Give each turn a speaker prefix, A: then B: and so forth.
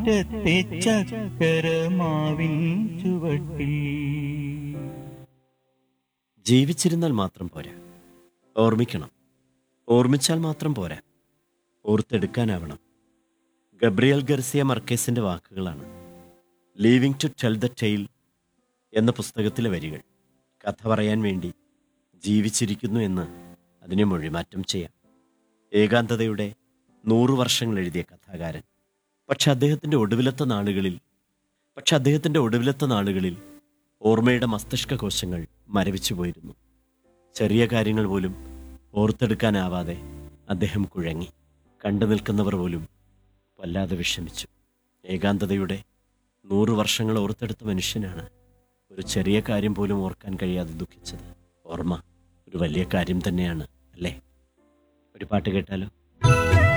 A: മുറ്റത്തെ ചക്കരമാവിൻ ചുവട്ടിൽ
B: ജീവിച്ചിരുന്നാൽ മാത്രം പോരാ ഓർമ്മിക്കണം ഓർമ്മിച്ചാൽ മാത്രം പോരാ ഓർത്തെടുക്കാനാവണം ഗബ്രിയൽ ഗർസിയ മർക്കേസിന്റെ വാക്കുകളാണ് living to tell the tale എന്ന പുസ്തകത്തിലെ വരികൾ കഥ പറയാൻ വേണ്ടി ജീവിച്ചിരിക്കുന്നു എന്ന് അതിനെ മൊഴിമാറ്റം ചെയ്യാം ഏകാന്തതയുടെ നൂറു വർഷങ്ങൾ എഴുതിയ കഥാകാരൻ പക്ഷെ അദ്ദേഹത്തിൻ്റെ ഒടുവിലത്തെ നാളുകളിൽ പക്ഷെ അദ്ദേഹത്തിൻ്റെ ഒടുവിലത്തെ നാളുകളിൽ ഓർമ്മയുടെ മസ്തിഷ്ക കോശങ്ങൾ മരവിച്ചു പോയിരുന്നു ചെറിയ കാര്യങ്ങൾ പോലും ഓർത്തെടുക്കാനാവാതെ അദ്ദേഹം കുഴങ്ങി കണ്ടു നിൽക്കുന്നവർ പോലും വല്ലാതെ വിഷമിച്ചു ഏകാന്തതയുടെ നൂറു വർഷങ്ങൾ ഓർത്തെടുത്ത മനുഷ്യനാണ് ഒരു ചെറിയ കാര്യം പോലും ഓർക്കാൻ കഴിയാതെ ദുഃഖിച്ചത് ഓർമ്മ ഒരു വലിയ കാര്യം തന്നെയാണ് അല്ലേ ഒരു പാട്ട് കേട്ടാലോ